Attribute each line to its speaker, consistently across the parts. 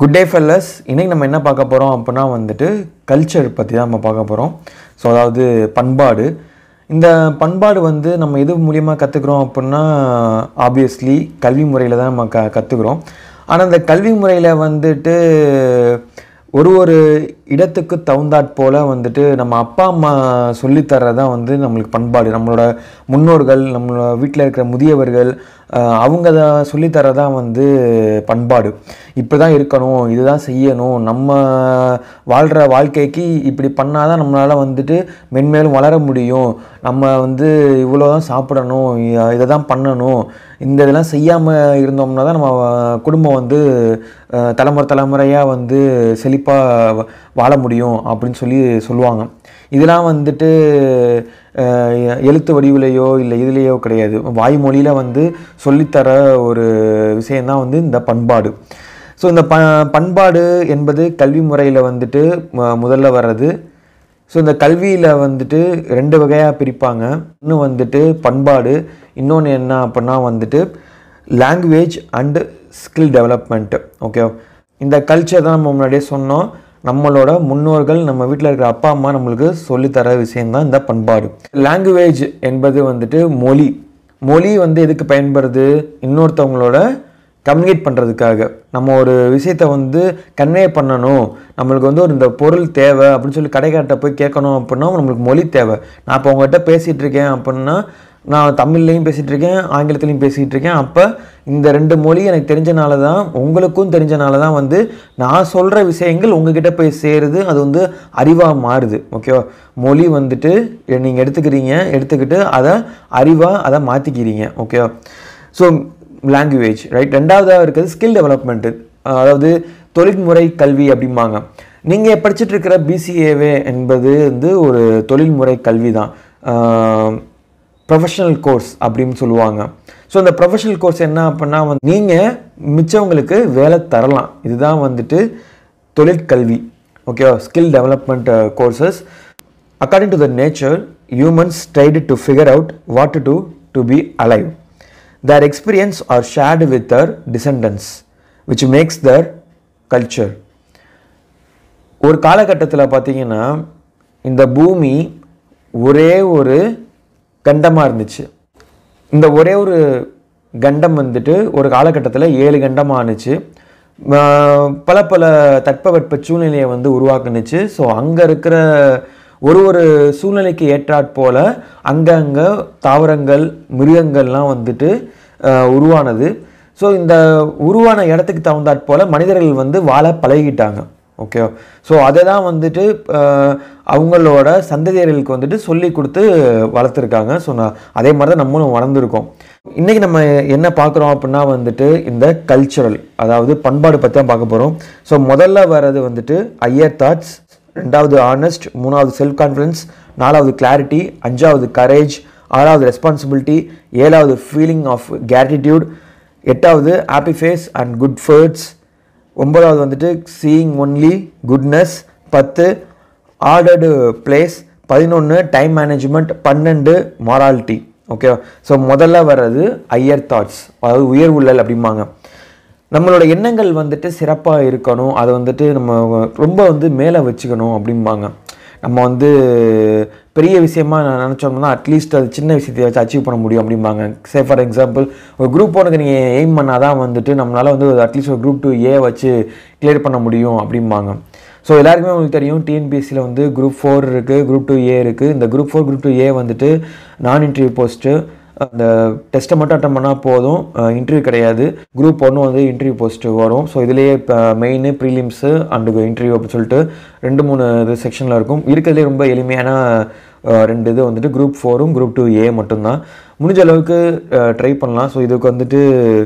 Speaker 1: good day fellas இன்னைக்கு நம்ம என்ன பார்க்க போகிறோம் அப்படின்னா வந்துட்டு கல்ச்சர் பற்றி தான் நம்ம பார்க்க போகிறோம் ஸோ அதாவது பண்பாடு இந்த பண்பாடு வந்து நம்ம எது மூலியமாக கற்றுக்குறோம் அப்படின்னா ஆப்வியஸ்லி கல்வி முறையில் தான் நம்ம க கற்றுக்குறோம் ஆனால் இந்த கல்வி முறையில் வந்துட்டு ஒரு ஒரு இடத்துக்கு தகுந்தாற் போல் வந்துட்டு நம்ம அப்பா அம்மா சொல்லித்தர்றதான் வந்து நம்மளுக்கு பண்பாடு நம்மளோட முன்னோர்கள் நம்மளோட வீட்டில் இருக்கிற முதியவர்கள் அஹ், அவங்க அதை சொல்லித்தரதான் வந்து பண்பாடு இப்படி தான் இருக்கணும் இதுதான் செய்யணும் நம்ம வாழ்கிற வாழ்க்கைக்கு இப்படி பண்ணாதான் நம்மளால் வந்துட்டு மென்மேலும் வளர முடியும் நம்ம வந்து இவ்வளோ தான் சாப்பிடணும் இ- இதை தான் பண்ணணும் இந்த இதெல்லாம் செய்யாமல் இருந்தோம்னா தான் நம்ம குடும்பம் வந்து அஹ், தலைமுறை தலைமுறையாக வந்து செழிப்பாக வாழ முடியும் அப்படின்னு சொல்லி சொல்லுவாங்க இதெல்லாம் வந்துட்டு அஹ், எழுத்து வடிவிலையோ இல்லை இதுலேயோ கிடையாது வாய்மொழியில் வந்து சொல்லித்தர ஒரு விஷயந்தான் வந்து இந்த பண்பாடு ஸோ இந்த ப பண்பாடு என்பது கல்வி முறையில் வந்துட்டு ம- முதல்ல வர்றது ஸோ இந்த கல்வியில் வந்துட்டு ரெண்டு வகையாக பிரிப்பாங்க இன்னும் வந்துட்டு பண்பாடு இன்னொன்று என்ன அப்படின்னா வந்துட்டு language and skill development okay இந்த கல்ச்சர் தான் நம்ம முன்னாடியே சொன்னோம் நம்மளோட முன்னோர்கள் நம்ம வீட்டில் இருக்கிற அப்பா அம்மா நம்மளுக்கு சொல்லித்தர விஷயம்தான் இந்த பண்பாடு லாங்குவேஜ் என்பது வந்துட்டு மொழி மொழி வந்து எதுக்கு பயன்படுது இன்னொருத்தவங்களோட கம்யூனிகேட் பண்ணுறதுக்காக நம்ம ஒரு விஷயத்தை வந்து கன்வே பண்ணணும் நம்மளுக்கு வந்து ஒரு இந்த பொருள் தேவை அப்படின்னு சொல்லி கடைக்கார்ட்ட போய் கேட்கணும் அப்படின்னா நம்மளுக்கு மொழி தேவை நான் இப்போ உங்கள்கிட்ட பேசிகிட்டு இருக்கேன் அப்படின்னா நான் தமிழ்லையும் பேசிகிட்டு இருக்கேன் ஆங்கிலத்துலையும் பேசிகிட்டு இருக்கேன் அப்போ இந்த ரெண்டு மொழி எனக்கு தெரிஞ்சனால தான் உங்களுக்கும் தெரிஞ்சனால தான் வந்து நான் சொல்கிற விஷயங்கள் உங்ககிட்ட போய் சேருது அது வந்து அறிவாக மாறுது ஓகேவா மொழி வந்துட்டு நீங்கள் எடுத்துக்கிறீங்க எடுத்துக்கிட்டு அதை அறிவாக அதை மாற்றிக்கிறீங்க ஓகேவா ஸோ லாங்குவேஜ் ரைட் ரெண்டாவதாக இருக்கிறது ஸ்கில் டெவலப்மெண்ட்டு அதாவது தொழில்முறை கல்வி அப்படிம்பாங்க நீங்கள் படிச்சுட்டு இருக்கிற பிசிஏவே என்பது வந்து ஒரு தொழில்முறை கல்வி தான் ப்ரொஃபஷனல் கோர்ஸ் அப்படின்னு சொல்லுவாங்க ஸோ இந்த ப்ரொஃபஷனல் கோர்ஸ் என்ன அப்படின்னா வந்து நீங்கள் மிச்சவங்களுக்கு வேலை தரலாம் இதுதான் வந்துட்டு தொழிற்கல்வி ஓகேவா skill development courses according to the nature humans tried to figure out what to do to be alive their experience are shared with their descendants which makes their culture ஒரு காலகட்டத்தில் பார்த்தீங்கன்னா இந்த பூமி ஒரே ஒரு கண்டமாக இருந்துச்சு இந்த ஒரே ஒரு கண்டம் வந்துட்டு ஒரு காலகட்டத்தில் ஏழு கண்டமாக ஆணுச்சு ஆஹ் பல பல தட்பவெட்ப சூழ்நிலையை வந்து உருவாக்குனுச்சு ஸோ அங்கே இருக்கிற ஒரு ஒரு சூழ்நிலைக்கு ஏற்றாற் போல அங்கங்கே தாவரங்கள் மிருகங்கள்லாம் வந்துட்டு ஆஹ் உருவானது ஸோ இந்த உருவான இடத்துக்கு தகுந்தாற் போல மனிதர்கள் வந்து வாழ பழகிட்டாங்க ஓகே ஸோ அதை தான் வந்துட்டு ஆஹ், அவங்களோட சந்ததியர்களுக்கு வந்துட்டு சொல்லி கொடுத்து வளர்த்துருக்காங்க ஸோ நான் அதே மாதிரி தான் நம்மளும் வளர்ந்துருக்கோம் இன்றைக்கி நம்ம என்ன பார்க்குறோம் அப்படின்னா வந்துட்டு இந்த கல்ச்சுரல் அதாவது பண்பாடு பற்றி தான் பார்க்க போகிறோம் ஸோ முதல்ல வர்றது வந்துட்டு ஐயர் தாட்ஸ் ரெண்டாவது ஆனஸ்ட் மூணாவது செல்ஃப் கான்ஃபிடன்ஸ் நாலாவது கிளாரிட்டி அஞ்சாவது கரேஜ் ஆறாவது ரெஸ்பான்சிபிலிட்டி ஏழாவது ஃபீலிங் ஆஃப் கேட்டிடியூட் எட்டாவது happy face and good words ஒன்பதாவது வந்துட்டு சீயிங் ஒன்லி குட்னஸ் பத்து ஆர்டர்டு பிளேஸ் பதினொன்று டைம் மேனேஜ்மெண்ட் பன்னெண்டு மாராலிட்டி ஓகே ஸோ முதல்ல வர்றது ஐயர் தாட்ஸ் அதாவது உயர் உள்ளல் அப்படிம்பாங்க நம்மளோட எண்ணங்கள் வந்துட்டு சிறப்பாக இருக்கணும் அதை வந்துட்டு நம்ம ரொம்ப வந்து மேலே வச்சுக்கணும் அப்படிம்பாங்க நம்ம வந்து பெரிய விஷயமா நான் நினச்சோம்னா அட்லீஸ்ட் அது சின்ன விஷயத்தை வச்சு அச்சீவ் பண்ண முடியும் அப்படிம்பாங்க சே ஃபார் எக்ஸாம்பிள் ஒரு குரூப் ஒனுக்கு நீங்கள் எய்ம் பண்ணால் தான் வந்துட்டு நம்மளால் வந்து அட்லீஸ்ட் ஒரு குரூப் டூ ஏ வச்சு கிளியர் பண்ண முடியும் அப்படிம்பாங்க ஸோ எல்லாருக்குமே உங்களுக்கு தெரியும் டிஎன்பிஎஸ்சியில் வந்து குரூப் ஃபோர் இருக்குது குரூப் டூ ஏ இருக்குது இந்த group four group two A வந்துட்டு நான் இன்டர்வியூ போஸ்ட்டு அந்த டெஸ்ட்டை மட்டும் அட்டன் பண்ணால் போதும் இன்டர்வியூ கிடையாது குரூப் ஒன்று வந்து இன்டர்வியூ போஸ்ட்டு வரும் ஸோ இதுலேயே இப்போ மெயின் ப்ரீலிம்ஸு அண்டு இன்டர்வியூ அப்படின்னு சொல்லிட்டு ரெண்டு மூணு இது செக்ஷனில் இருக்கும் இருக்கிறதுலே ரொம்ப எளிமையான அஹ், ரெண்டு இது வந்துட்டு குரூப் ஃபோரும் குரூப் டூ ஏ மட்டும்தான் முடிஞ்ச அளவுக்கு ட்ரை பண்ணலாம் ஸோ இதுக்கு வந்துட்டு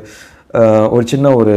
Speaker 1: அஹ், ஒரு சின்ன ஒரு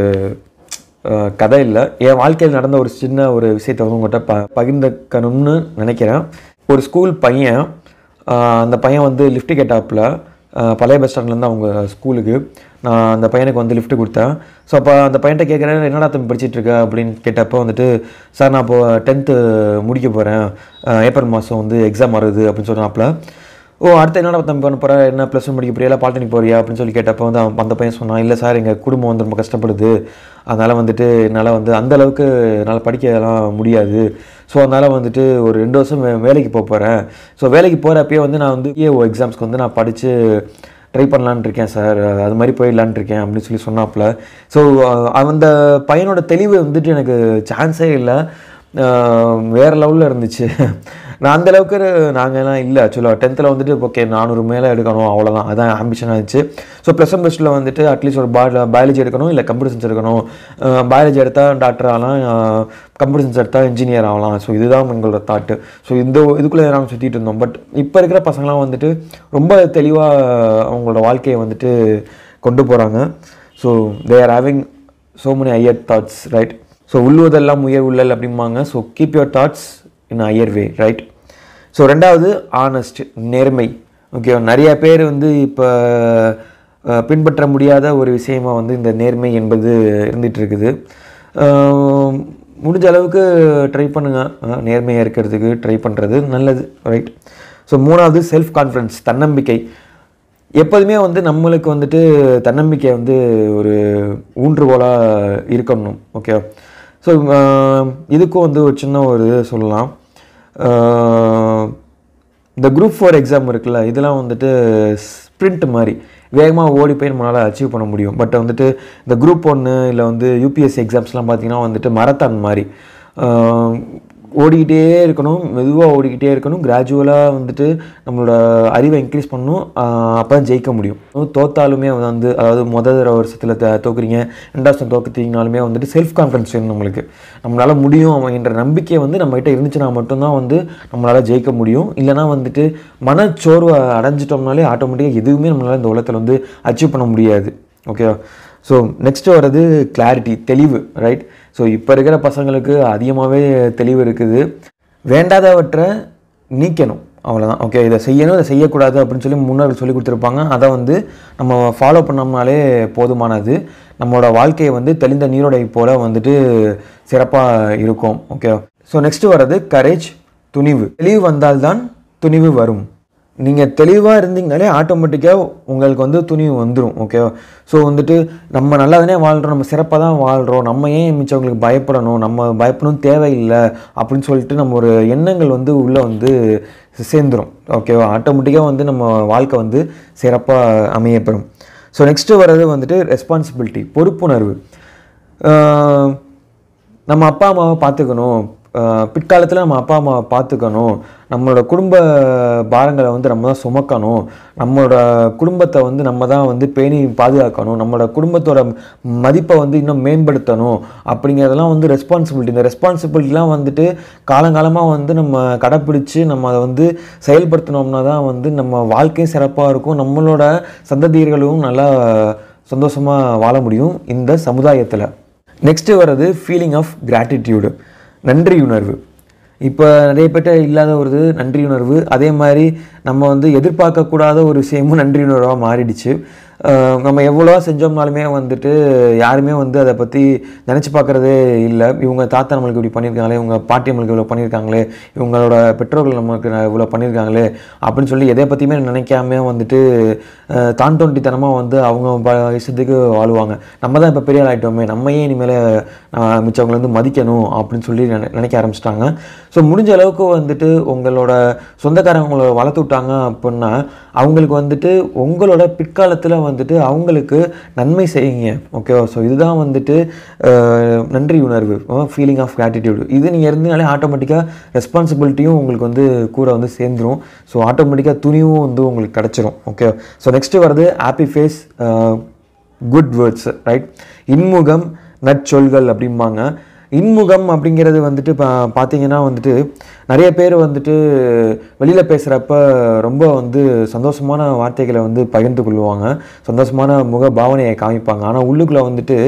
Speaker 1: அஹ், கதை இல்லை என் வாழ்க்கையில் நடந்த ஒரு சின்ன ஒரு விஷயத்தை வந்து உங்கள்கிட்ட ப பகிர்ந்துக்கணும்னு நினைக்கிறேன் ஒரு ஸ்கூல் பையன் அஹ், அந்த பையன் வந்து லிஃப்ட் கேட்டாப்புல அஹ், பழைய பஸ் ஸ்டாண்ட்லேருந்து அவங்க ஸ்கூலுக்கு நான் அந்த பையனுக்கு வந்து லிஃப்ட் கொடுத்தேன் ஸோ அப்போ அந்த பையன்கிட்ட கேட்குறேன் என்னடா தம்பி படிச்சிட்டு இருக்க அப்படின்னு கேட்டப்போ வந்துட்டு சார் நான் இப்போ டென்த்து முடிக்க போகிறேன் ஏப்ரல் மாதம் வந்து எக்ஸாம் வருது அப்படின்னு சொன்னாப்புல ஓ அடுத்து என்னடா தம்பி பண்ண போகிற என்ன ப்ளஸ் ஒன் படிக்க போறியா பாலிடெக்னிக் போறியா அப்படின்னு சொல்லி கேட்டப்போ வந்து அவன் அந்த பையன் சொன்னான் இல்லை சார் எங்கள் குடும்பம் வந்து ரொம்ப கஷ்டப்படுது அதனால் வந்துட்டு என்னால் வந்து அந்த அளவுக்கு என்னால் படிக்கலாம் முடியாது ஸோ அதனால் வந்துட்டு ஒரு ரெண்டு வருஷம் வே- வேலைக்கு போக போகிறேன் ஸோ வேலைக்கு போகிறப்பயே வந்து நான் வந்து ஏஓ எக்ஸாம்ஸ்க்கு வந்து நான் படித்து ட்ரை பண்ணலான்னு இருக்கேன் சார் அது மாதிரி போயிடலான்னு இருக்கேன் அப்படின்னு சொல்லி சொன்னாப்புல ஸோ அந்த பையனோட தெளிவு வந்துட்டு எனக்கு சான்ஸே இல்லை வேறு லெவலில் இருந்துச்சு நான் அந்த அளவுக்கு நாங்கள்லாம் இல்லை ஆக்சுவலாக டென்த்தில் வந்துட்டு ஓகே நானூறு மேலே எடுக்கணும் அவ்வளோதான் அதான் ஆம்பிஷனாக இருந்துச்சு ஸோ ப்ளஸ் ஒன் ப்ளஸ் வந்துட்டு அட்லீஸ்ட் ஒரு பா பயாலஜி எடுக்கணும் இல்லை கம்ப்யூட்டர் சயின்ஸ் எடுக்கணும் பயாலஜி எடுத்தால் டாக்டர் ஆகலாம் கம்ப்யூட்டர் சயின்ஸ் எடுத்தால் இன்ஜினியர் ஆகலாம் ஸோ இதுதான் எங்களோட தாட்டு ஸோ இந்த இதுக்குள்ளே நாங்கள் சுற்றிட்டு இருந்தோம் பட் இப்போ இருக்கிற பசங்களாம் வந்துட்டு ரொம்ப தெளிவாக அவங்களோட வாழ்க்கையை வந்துட்டு கொண்டு போகிறாங்க so they are having so many higher thoughts right so உள்ளுவதெல்லாம் உயர் உள்ளல் அப்படிம்பாங்க so keep your thoughts in higher way right so ரெண்டாவது ஆனஸ்ட் நேர்மை ஓகே நிறைய பேர் வந்து இப்போ பின்பற்ற முடியாத ஒரு விஷயமா வந்து இந்த நேர்மை என்பது இருந்துகிட்டு இருக்குது அஹ், முடிஞ்ச அளவுக்கு ட்ரை பண்ணுங்கள் நேர்மையாக இருக்கிறதுக்கு ட்ரை பண்ணுறது நல்லது ரைட் ஸோ மூணாவது செல்ஃப் கான்ஃபிடன்ஸ் தன்னம்பிக்கை எப்போதுமே வந்து நம்மளுக்கு வந்துட்டு தன்னம்பிக்கை வந்து ஒரு ஊன்றுகோலாக இருக்கணும் ஓகே ஸோ இதுக்கும் வந்து ஒரு சின்ன ஒரு இது சொல்லலாம் ஆஹ், இந்த குரூப் ஃபோர் எக்ஸாம் இருக்குல்ல இதெல்லாம் வந்துட்டு ஸ்ப்ரிண்ட் மாதிரி வேகமாக ஓடி போய் நம்மளால் அச்சீவ் பண்ண முடியும் பட் வந்துட்டு இந்த குரூப் ஒன்று இல்லை வந்து யூபிஎஸ்சி எக்ஸாம்ஸ்லாம் பார்த்தீங்கன்னா வந்துட்டு மரத்தான் மாதிரி ஆஹ், ஓடிக்கிட்டே இருக்கணும் மெதுவாக ஓடிக்கிட்டே இருக்கணும் கிராஜுவலாக வந்துட்டு நம்மளோட அறிவை இன்க்ரீஸ் பண்ணணும் அப்போ தான் ஜெயிக்க முடியும் தோத்தாலுமே வந்து அதாவது முதல் தடவை வருஷத்தில் த தோக்குறீங்க ரெண்டாவது வருஷம் தோக்குறீங்கனாலுமே வந்துட்டு செல்ஃப் கான்ஃபிடன்ஸ் வேணும் நம்மளுக்கு நம்மளால் முடியும் அப்படின்ற நம்பிக்கை வந்து நம்மகிட்ட இருந்துச்சுன்னா மட்டும்தான் வந்து நம்மளால் ஜெயிக்க முடியும் இல்லைனா வந்துட்டு மனச்சோர்வை அடைஞ்சிட்டோம்னாலே ஆட்டோமேட்டிக்காக எதுவுமே நம்மளால் இந்த உலகத்தில் வந்து அச்சீவ் பண்ண முடியாது ஓகேவா ஸோ நெக்ஸ்ட்டு வர்றது கிளாரிட்டி தெளிவு ரைட் ஸோ இப்போ இருக்கிற பசங்களுக்கு அதிகமாகவே தெளிவு இருக்குது வேண்டாதவற்றை நீக்கணும் அவ்வளோதான் ஓகே இதை செய்யணும் இதை செய்யக்கூடாது அப்படின்னு சொல்லி முன்னோர்கள் சொல்லி கொடுத்துருப்பாங்க அதை வந்து நம்ம ஃபாலோ பண்ணோம்னாலே போதுமானது நம்மளோட வாழ்க்கையை வந்து தெளிந்த நீரோடை போல் வந்துட்டு சிறப்பாக இருக்கும் ஓகே ஸோ நெக்ஸ்ட்டு வர்றது கரேஜ் துணிவு தெளிவு வந்தால்தான் துணிவு வரும் நீங்கள் தெளிவாக இருந்தீங்கனாலே ஆட்டோமேட்டிக்காக உங்களுக்கு வந்து துணிவு வந்துடும் ஓகேவா ஸோ வந்துட்டு நம்ம நல்லா தானே வாழ்கிறோம் நம்ம சிறப்பாக தான் வாழ்கிறோம் நம்ம ஏன் மிச்சவங்களுக்கு பயப்படணும் நம்ம பயப்படணும் தேவையில்லை அப்படின்னு சொல்லிட்டு நம்ம ஒரு எண்ணங்கள் வந்து உள்ளே வந்து சேர்ந்துரும் ஓகேவா ஆட்டோமேட்டிக்காக வந்து நம்ம வாழ்க்கை வந்து சிறப்பாக அமையப்பெறும் ஸோ நெக்ஸ்ட்டு வர்றது வந்துட்டு ரெஸ்பான்சிபிலிட்டி பொறுப்புணர்வு ஆஹ் நம்ம அப்பா அம்மாவை பார்த்துக்கணும் பிற்காலத்தில் நம்ம அப்பா அம்மாவை பார்த்துக்கணும் நம்மளோட குடும்ப பாரங்களை வந்து நம்ம தான் சுமக்கணும் நம்மளோட குடும்பத்தை வந்து நம்ம தான் வந்து பேணி பாதுகாக்கணும் நம்மளோட குடும்பத்தோட மதிப்பை வந்து இன்னும் மேம்படுத்தணும் அப்படிங்கிறதெல்லாம் வந்து ரெஸ்பான்சிபிலிட்டி இந்த ரெஸ்பான்சிபிலிட்டிலாம் வந்துட்டு காலங்காலமாக வந்து நம்ம கடைப்பிடிச்சு நம்ம அதை வந்து செயல்படுத்தினோம்னா தான் வந்து நம்ம வாழ்க்கையும் சிறப்பாக இருக்கும் நம்மளோட சந்ததியர்களும் நல்லா சந்தோஷமாக வாழ முடியும் இந்த சமுதாயத்தில் நெக்ஸ்ட்டு வர்றது ஃபீலிங் ஆஃப் கிராட்டிடியூடு நன்றி உணர்வு இப்போ நிறைய பேர்ட்ட இல்லாத ஒரு இது நன்றி உணர்வு அதே மாதிரி நம்ம வந்து எதிர்பார்க்கக்கூடாத ஒரு விஷயமும் நன்றி உணர்வாக மாறிடுச்சு அஹ் நம்ம எவ்வளோ செஞ்சோம்னாலுமே வந்துட்டு யாருமே வந்து அதை பற்றி நினச்சி பார்க்குறதே இல்லை இவங்க தாத்தா நம்மளுக்கு இப்படி பண்ணியிருக்காங்களே இவங்க பாட்டி நம்மளுக்கு இவ்வளோ பண்ணியிருக்காங்களே இவங்களோட பெற்றோர்கள் நமக்கு இவ்வளோ பண்ணியிருக்காங்களே அப்படின்னு சொல்லி எதை பற்றியுமே நினைக்காம வந்துட்டு அஹ் தான் தோண்டித்தனமாக வந்து அவங்க ப இஷ்டத்துக்கு வாழுவாங்க நம்ம தான் இப்போ பெரிய ஆள் ஆகிட்டோமே நம்ம ஏன் இனிமேல் மிச்சவங்களை வந்து மதிக்கணும் அப்படின்னு சொல்லி நினை நினைக்க ஆரம்பிச்சிட்டாங்க ஸோ முடிஞ்ச அளவுக்கு வந்துட்டு உங்களோட சொந்தக்காரங்க உங்களை வளர்த்து விட்டாங்க அப்படின்னா அவங்களுக்கு வந்துட்டு உங்களோட பிற்காலத்தில் வந்துட்டு அவங்களுக்கு நன்மை செய்யுங்க ஓகேவா ஸோ இதுதான் வந்துட்டு அஹ், நன்றி உணர்வு ஃபீலிங் ஆஃப் gratitude இது நீங்கள் இருந்தனாலே ஆட்டோமேட்டிக்காக ரெஸ்பான்சிபிலிட்டியும் உங்களுக்கு வந்து கூட வந்து சேர்ந்துரும் ஸோ ஆட்டோமேட்டிக்காக துணிவும் வந்து உங்களுக்கு கிடச்சிரும் ஓகே ஸோ நெக்ஸ்ட்டு வர்றது happy face good words right இன்முகம் நற்சொல்கள் அப்படிம்பாங்க இன்முகம் அப்படிங்கிறது வந்துட்டு பா பார்த்தீங்கன்னா வந்துட்டு நிறைய பேர் வந்துட்டு வெளியில் பேசுகிறப்ப ரொம்ப வந்து சந்தோஷமான வார்த்தைகளை வந்து பகிர்ந்து கொள்வாங்க சந்தோஷமான முக பாவனையை காமிப்பாங்க ஆனால் உள்ளுக்குள்ளே வந்துட்டு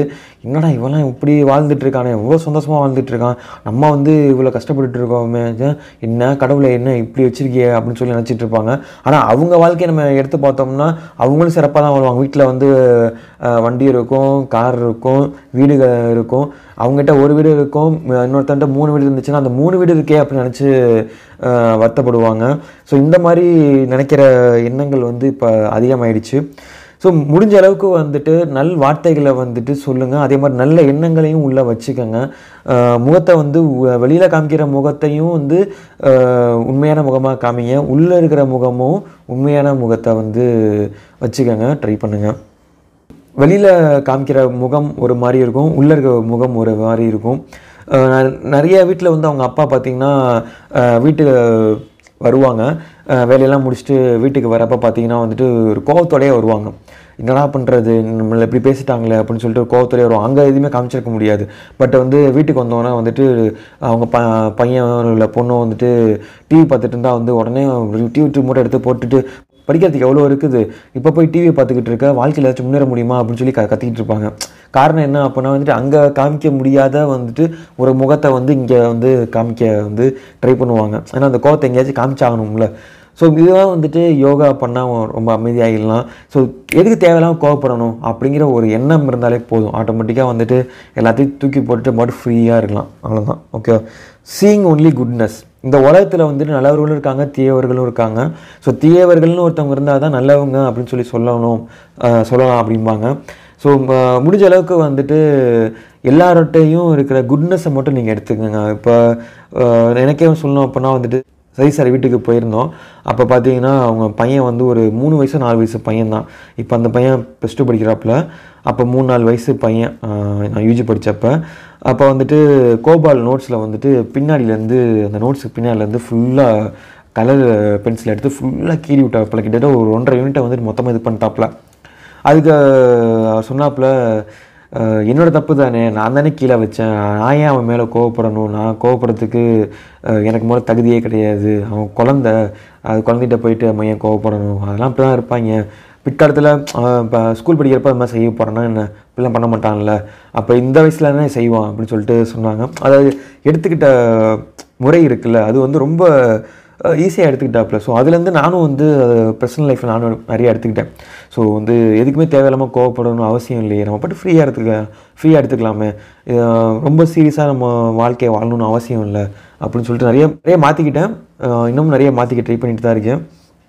Speaker 1: என்னடா இவெல்லாம் இப்படி வாழ்ந்துட்டு இருக்கானே எவ்வளோ சந்தோஷமாக வாழ்ந்துட்டு இருக்கான் நம்ம வந்து இவ்வளோ கஷ்டப்பட்டுட்டு இருக்கோமே ச்சே, என்ன கடவுளை என்ன இப்படி வச்சிருக்கியே அப்படின்னு சொல்லி நினச்சிட்டு இருப்பாங்க ஆனால் அவங்க வாழ்க்கையை நம்ம எடுத்து பார்த்தோம்னா அவங்களும் சிறப்பாக தான் வாழ்வாங்க வீட்டில் வந்து அஹ், வண்டி இருக்கும் கார் இருக்கும் வீடுகள் இருக்கும் அவங்ககிட்ட ஒரு வீடு இருக்கும் இன்னொருத்தன்ட்ட மூணு வீடு இருந்துச்சுன்னா அந்த மூணு வீடு இருக்கே அப்படின்னு நினச்சி வருத்தப்படுவாங்க ஸோ இந்த மாதிரி நினைக்கிற எண்ணங்கள் வந்து இப்போ அதிகமாயிடுச்சு ஸோ முடிஞ்ச அளவுக்கு வந்துட்டு நல் வார்த்தைகளை வந்துட்டு சொல்லுங்கள் அதே மாதிரி நல்ல எண்ணங்களையும் உள்ளே வச்சுக்கோங்க அஹ் முகத்தை வந்து வெளியில் காமிக்கிற முகத்தையும் வந்து அஹ் உண்மையான முகமாக காமிங்க உள்ளே இருக்கிற முகமும் உண்மையான முகத்தை வந்து வச்சுக்கோங்க ட்ரை பண்ணுங்கள் வெளியில் காமிக்கிற முகம் ஒரு மாதிரி இருக்கும் உள்ளே இருக்க முகம் ஒரு மாதிரி இருக்கும் அஹ் ந- நிறைய வீட்டில் வந்து அவங்க அப்பா பார்த்திங்கன்னா வீட்டுக்கு வருவாங்க அஹ் வேலையெல்லாம் முடிச்சுட்டு வீட்டுக்கு வரப்போ பார்த்தீங்கன்னா வந்துட்டு ஒரு கோவத்தோடயே வருவாங்க என்னடா பண்ணுறது நம்மளை இப்படி பேசிட்டாங்களே அப்படின்னு சொல்லிட்டு கோவத்தோடயே வருவாங்க அங்கே எதுவுமே காமிச்சிருக்க முடியாது பட் வந்து வீட்டுக்கு வந்தோன்னே வந்துட்டு அவங்க ப பையன் இல்லை பொண்ணும் வந்துட்டு டிவி பார்த்துட்டு இருந்தால் வந்து உடனே டிவி மூட்டை எடுத்து போட்டுட்டு படிக்கிறதுக்கு எவ்வளோ இருக்குது இப்போ போய் டிவியை பார்த்துக்கிட்டு இருக்க வாழ்க்கையில் ஏதாச்சும் முன்னேற முடியுமா அப்படின்னு சொல்லி க கத்திக்கிட்டு இருப்பாங்க காரணம் என்ன அப்படின்னா வந்துட்டு அங்கே காமிக்க முடியாத வந்துட்டு ஒரு முகத்தை வந்து இங்கே வந்து காமிக்க வந்து ட்ரை பண்ணுவாங்க ஏன்னா அந்த கோவத்தை எங்கேயாச்சும் காமிச்சாகணும்ல ஸோ இதுதான் வந்துட்டு யோகா பண்ணால் ரொம்ப அமைதியாகிடலாம் ஸோ எதுக்கு தேவையில்லாமல் கோவப்படணும் அப்படிங்கிற ஒரு எண்ணம் இருந்தாலே போதும் ஆட்டோமேட்டிக்காக வந்துட்டு எல்லாத்தையும் தூக்கி போட்டுட்டு மட்டும் ஃப்ரீயாக இருக்கலாம் அவ்வளோதான் ஓகே சீயிங் ஒன்லி குட்னஸ் இந்த உலகத்தில் வந்துட்டு நல்லவர்களும் இருக்காங்க தீயவர்களும் இருக்காங்க ஸோ தீயவர்கள்னு ஒருத்தவங்க இருந்தால் தான் நல்லவங்க அப்படின்னு சொல்லி சொல்லணும் அஹ் சொல்லலாம் அப்படிம்பாங்க ஸோ முடிஞ்ச அளவுக்கு வந்துட்டு எல்லார்ட்டையும் இருக்கிற குட்னஸை மட்டும் நீங்கள் எடுத்துக்கோங்க இப்போ அஹ் எனக்கே சொல்லணும் அப்படின்னா வந்துட்டு சரி சார் வீட்டுக்கு போயிருந்தோம் அப்போ பார்த்தீங்கன்னா அவங்க பையன் வந்து ஒரு மூணு வயசு நாலு வயசு பையன் தான் இப்போ அந்த பையன் ப்ளஸ் டூ படிக்கிறாப்புல அப்போ மூணு நாலு வயசு பையன் ஆஹ் நான் யூஜி படித்தப்ப அப்போ வந்துட்டு கோபால் நோட்ஸில் வந்துட்டு பின்னாடியிலேருந்து அந்த நோட்ஸுக்கு பின்னாடிலேருந்து ஃபுல்லாக கலர் பென்சில் எடுத்து ஃபுல்லாக கீறி விட்டாப்புல கிட்டத்தட்ட ஒரு ஒன்றரை யூனிட்டை வந்துட்டு மொத்தமாக இது பண்ணிட்டாப்புல அதுக்கு அவர் சொன்னாப்புல அஹ், என்னோட தப்பு தானே நான் தானே கீழே வச்சேன் நான் ஏன் அவன் மேலே கோவப்படணும் நான் கோவப்படுறதுக்கு அஹ், எனக்கு முதல்ல தகுதியே கிடையாது அவன் குழந்த அது குழந்தைகிட்ட போயிட்டு அவன் ஏன் கோவப்படணும் அதெல்லாம் அப்படி தான் இருப்பாங்க பிற்காலத்தில் இப்போ ஸ்கூல் படிக்கிறப்ப அது மாதிரி செய்ய போகிறேன்னா என்ன இப்படிலாம் பண்ண மாட்டான்ல அப்போ இந்த வயசில் தானே செய்வான் அப்படின்னு சொல்லிட்டு சொன்னாங்க அதாவது எடுத்துக்கிட்ட முறை இருக்குல்ல அது வந்து ரொம்ப ஈஸியாக எடுத்துக்கிட்டாப்புல ஸோ அதுலேருந்து நானும் வந்து பர்சனல் லைஃப்பில் நானும் நிறைய எடுத்துக்கிட்டேன் ஸோ வந்து எதுக்குமே தேவையில்லாமல் கோவப்படணும் அவசியம் இல்லையே நம்ம பாட்டு ஃப்ரீயாக எடுத்துக்க ஃப்ரீயாக எடுத்துக்கலாமே அஹ் ரொம்ப சீரியஸாக நம்ம வாழ்க்கையை வாழணும்னு அவசியம் இல்லை அப்படின்னு சொல்லிட்டு நிறைய நிறைய மாற்றிக்கிட்டேன் இன்னும் நிறைய மாற்றிக்க ட்ரை பண்ணிட்டு தான் இருக்கேன்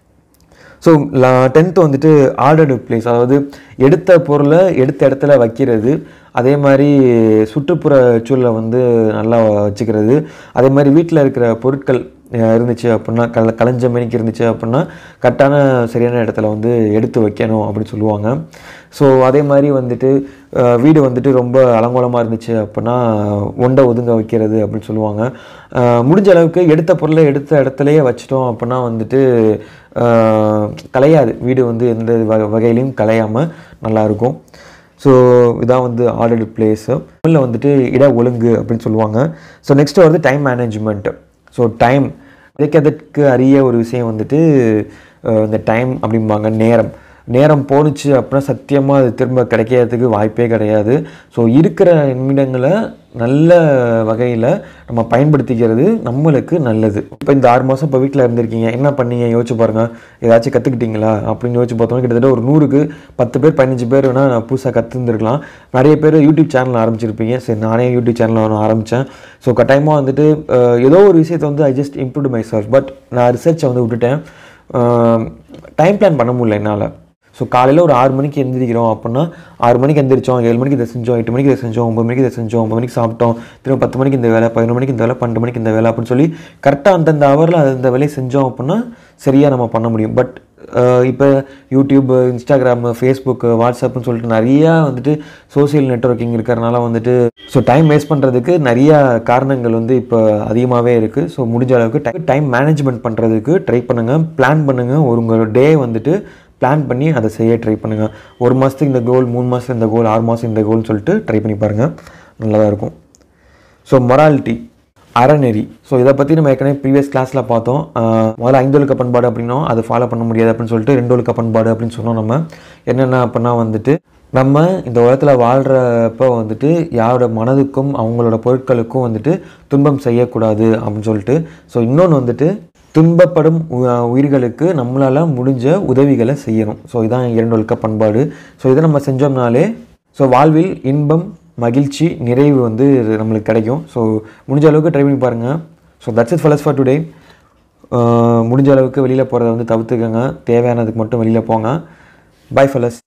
Speaker 1: ஸோ டென்த்து வந்துட்டு ஆர்டர்டு பிளேஸ் அதாவது எடுத்த பொருளை எடுத்த இடத்துல வைக்கிறது அதே மாதிரி சுற்றுப்புற சூழலை வந்து நல்லா வச்சுக்கிறது அதே மாதிரி வீட்டில் இருக்கிற பொருட்கள் அஹ், இருந்துச்சு அப்படின்னா கல கலைஞ்ச மணிக்கு இருந்துச்சு அப்படின்னா கரெக்டான சரியான இடத்துல வந்து எடுத்து வைக்கணும் அப்படின்னு சொல்லுவாங்க ஸோ அதே மாதிரி வந்துட்டு அஹ், வீடு வந்துட்டு ரொம்ப அலங்கோலமாக இருந்துச்சு அப்படின்னா ஒண்டை ஒதுங்க வைக்கிறது அப்படின்னு சொல்லுவாங்க அஹ், முடிஞ்ச அளவுக்கு எடுத்த பொருளை எடுத்த இடத்துலையே வச்சிட்டோம் அப்படின்னா வந்துட்டு அஹ், கலையாது வீடு வந்து எந்த வகை வகையிலையும் கலையாமல் நல்லாயிருக்கும் ஸோ இதான் வந்து ஆர்டர்டு பிளேஸு தமிழில் வந்துட்டு இட ஒழுங்கு அப்படின்னு சொல்லுவாங்க ஸோ நெக்ஸ்ட் வந்து டைம் மேனேஜ்மெண்ட் ஸோ டைம் கிடைக்கிறதுக்கு அரிய ஒரு விஷயம் வந்துட்டு அஹ், இந்த டைம் அப்படிம்பாங்க நேரம் நேரம் போணுச்சு அப்படின்னா சத்தியமாக அது திரும்ப கிடைக்கிறதுக்கு வாய்ப்பே கிடையாது ஸோ இருக்கிற நிமிடங்களை நல்ல வகையில் நம்ம பயன்படுத்திக்கிறது நம்மளுக்கு நல்லது இப்போ இந்த ஆறு மாதம் இப்போ வீட்டில் இருந்திருக்கீங்க என்ன பண்ணீங்க யோசிச்சு பாருங்கள் ஏதாச்சும் கற்றுக்கிட்டீங்களா அப்படின்னு யோசிச்சு பார்த்தோம்னா கிட்டத்தட்ட ஒரு நூறுக்கு பத்து பேர் பதினஞ்சு பேர் வேணால் நான் புதுசாக கற்றுருந்துருக்கலாம் நிறைய பேர் யூடியூப் சேனல் ஆரம்பிச்சிருப்பீங்க சரி நானே யூடியூப் சேனல் ஒன்று ஆரம்பித்தேன் ஸோ கட்டாயமாக வந்துட்டு அஹ், ஏதோ ஒரு விஷயத்தை வந்து I just improve my myself நான் ரிசர்ச்சை வந்து விட்டுட்டேன் டைம் பிளான் பண்ண முடியல என்னால் ஸோ காலையில் ஒரு ஆறு மணிக்கு எந்திரிக்கிறோம் அப்படின்னா ஆறு மணிக்கு எந்திரிச்சோம் ஏழு மணிக்கு இதை செஞ்சோம் எட்டு மணிக்கு இதை செஞ்சோம் ஒம்பது மணிக்கு இதை செஞ்சோம் ஒம்பது மணிக்கு சாப்பிட்டோம் திரும்ப பத்து மணிக்கு இந்த வேலை பதினொரு மணிக்கு இந்த வேலை பன்னெண்டு மணிக்கு இந்த வேலை அப்படின்னு சொல்லி கரெக்டாக அந்தந்த ஹவரில் அந்த வேலையை செஞ்சோம் அப்படின்னா சரியாக நம்ம பண்ண முடியும் பட் இப்போ யூடியூப் இன்ஸ்டாகிராம் ஃபேஸ்புக் வாட்ஸ்அப்னு சொல்லிட்டு நிறையா வந்துட்டு சோஷியல் நெட்வொர்க்கிங் இருக்கிறனால வந்துட்டு ஸோ டைம் வேஸ்ட் பண்ணுறதுக்கு நிறையா காரணங்கள் வந்து இப்போ அதிகமாகவே இருக்குது ஸோ முடிஞ்ச அளவுக்கு டைம் மேனேஜ்மெண்ட் பண்ணுறதுக்கு ட்ரை பண்ணுங்கள் பிளான் பண்ணுங்கள் ஒரு உங்கள் டே வந்துட்டு பிளான் பண்ணி அதை செய்ய ட்ரை பண்ணுங்கள் ஒரு மாதத்துக்கு இந்த கோல் மூணு மாதம் இந்த கோல் ஆறு மாதம் இந்த கோல்னு சொல்லிட்டு ட்ரை பண்ணி பாருங்கள் நல்லதாக இருக்கும் ஸோ மொராலிட்டி அறநெறி ஸோ இதை பற்றி நம்ம ஏற்கனவே ப்ரீவியஸ் கிளாஸில் பார்த்தோம் ஆஹ் முதல்ல ஐந்தொழுக்க பண்பாடு அப்படின்னா அதை ஃபாலோ பண்ண முடியாது அப்படின்னு சொல்லிட்டு ரெண்டொழுக்க பண்பாடு அப்படின்னு சொன்னோம் நம்ம என்னென்ன அப்படின்னா வந்துட்டு நம்ம இந்த உலகத்தில் வாழ்கிறப்ப வந்துட்டு யாரோட மனதுக்கும் அவங்களோட பொருட்களுக்கும் வந்துட்டு துன்பம் செய்யக்கூடாது அப்படின்னு சொல்லிட்டு ஸோ இன்னொன்று வந்துட்டு துன்பப்படும் உ- உயிர்களுக்கு நம்மளால் முடிஞ்ச உதவிகளை செய்யணும் ஸோ இதான் இரண்டு ஒழுக்க பண்பாடு ஸோ இதை நம்ம செஞ்சோம்னாலே ஸோ வாழ்வில் இன்பம் மகிழ்ச்சி நிறைவு வந்து நம்மளுக்கு கிடைக்கும் ஸோ முடிஞ்ச அளவுக்கு ட்ரை பண்ணி பாருங்கள் so that's it fellas for today முடிஞ்ச அளவுக்கு வெளியில் போகிறத வந்து தவிர்த்துக்கங்க தேவையானதுக்கு மட்டும் வெளியில் போங்க பை ஃபலஸ்